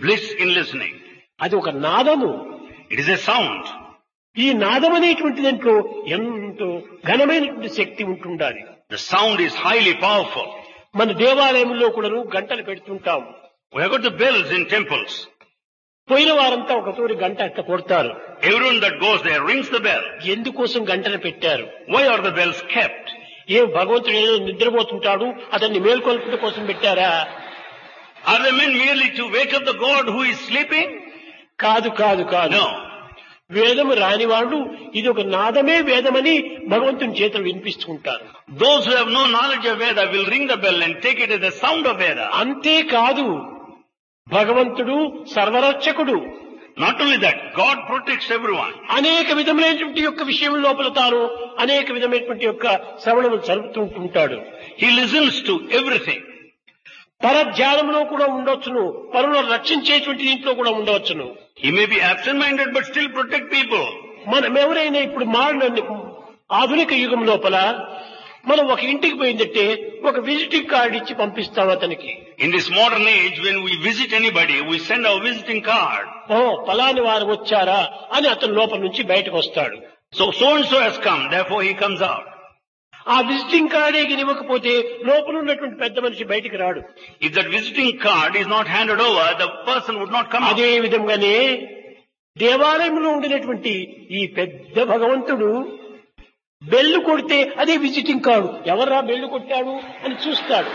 bliss in listening. అది ఒక నాదము It is a sound. ఈ నాదం అనేటువంటి దాంట్లో ఎంతో ఘనమైనటువంటి శక్తి ఉంటుండాలి The sound is highly powerful. మన దేవాలయంలో కూడాను గంటలు పెడుతుంటాం We have got the bells in temples. పోయిన వారంతా ఒక తోరి గంట అట్ట కొడతారు Everyone that goes there rings the bell. ఎందుకోసం గంటలు పెట్టారు Why are the bells kept? ఏం భగవంతుడు ఏదో నిద్రపోతుంటాడు అతన్ని మేల్కొల్పడం కోసం పెట్టారా Are they meant merely to wake up the God who is sleeping? కాదు కాదు కాదు No. వేదము రాని వాళ్ళు ఇది ఒక నాదమే వేదమని భగవంతుని చేతులు వినిపిస్తూ ఉంటారు Those who have no knowledge of Veda will ring the bell and take it as the sound of Veda. అంతేకాదు భగవంతుడు సర్వరక్షకుడు Not only that, God protects everyone. అనేక విధములైనటువంటి యొక్క విషయం లోపల తాను అనేక విధమైనటువంటి యొక్క శ్రవణము జరుపుతూ ఉంటాడు He listens to everything. పరధ్యానంలో కూడా ఉండొచ్చును పరులను రక్షించేటువంటి దీంట్లో కూడా ఉండవచ్చును He may be absent-minded but still protect people. మనం ఎవరైనా ఇప్పుడు మారిన ఆధునిక యుగం లోపల మనం ఒక ఇంటికి పోయిందంటే ఒక విజిటింగ్ కార్డు ఇచ్చి పంపిస్తాం అతనికి In this modern age, when we visit anybody, we send our visiting card. ఓ ఫలాని వారు వచ్చారా అని అతను లోపల నుంచి బయటకు వస్తాడు So, so-and-so has come, therefore he comes out. ఆ విజిటింగ్ కార్డే ఇవ్వకపోతే లోపల ఉన్నటువంటి పెద్ద మనిషి బయటికి రాడు If that visiting card is not handed over, the person would not come out. అదే విధంగానే దేవాలయంలో ఉండినటువంటి ఈ పెద్ద భగవంతుడు బెల్లు కొడితే అదే విజిటింగ్ కార్డు ఎవర్రా బెల్లు కొట్టాడు అని చూస్తాడు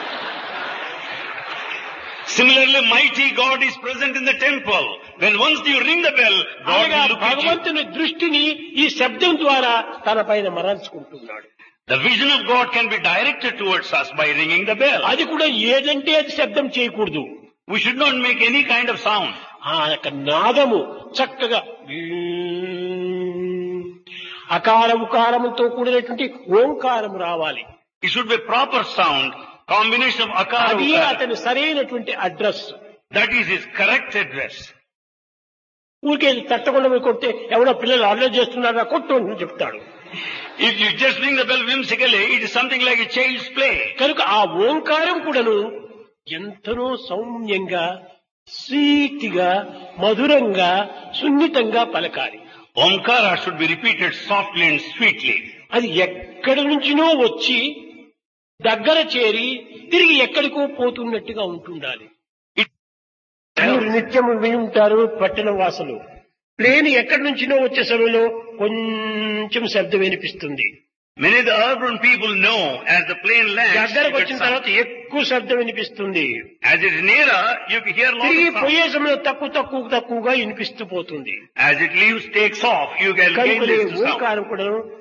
Similarly, mighty God is present in the temple. When once you ring the bell, God అనగా will look at you. భగవంతుని దృష్టిని ఈ శబ్దం ద్వారా తన పైన మరల్చుకుంటున్నాడు The vision of God can be directed towards us by ringing the bell. అది కూడా ఏదంటే అది శబ్దం చేయకూడదు We should not make any kind of sound. ఆ యొక్క నాదము చక్కగా అకార ఉకారముతో కూడినటువంటి ఓంకారం రావాలి It should be proper sound, combination of akara. అది ukara. అతని సరైనటువంటి address That is his correct address. ఊరికే తట్టకుండా పోయి కొడితే ఎవడో పిల్లలు అల్లరి చేస్తున్నారా కొట్టు అని చెప్తాడు If you just ring the bell whimsically, it is something like a child's play. కనుక ఆ ఓంకారం కూడాను ఎంతనో సౌమ్యంగా స్వీట్గా మధురంగా సున్నితంగా పలకాలి Omkara should be repeated softly and sweetly. అది ఎక్కడి నుంచినో వచ్చి దగ్గర చేరి తిరిగి ఎక్కడికో పోతున్నట్టుగా ఉంటుండాలి మీరు నిత్యము విని ఉంటారు పట్టణ వాసులు ప్లేన్ ఎక్కడి నుంచినో వచ్చే సమయంలో కొంచెం శబ్దం వినిపిస్తుంది Many of the urban people know as the plane lands, దగ్గరకు you get వచ్చిన sound. తర్వాత ఎక్కువ శబ్దం వినిపిస్తుంది as it is nearer, you can hear lot తిరిగి of sound. పోయే సమయంలో తక్కువ తక్కువ తక్కువగా వినిపిస్తూ పోతుంది As it leaves, takes off, you can gain కనుక this sound. ఓంకారం కూడా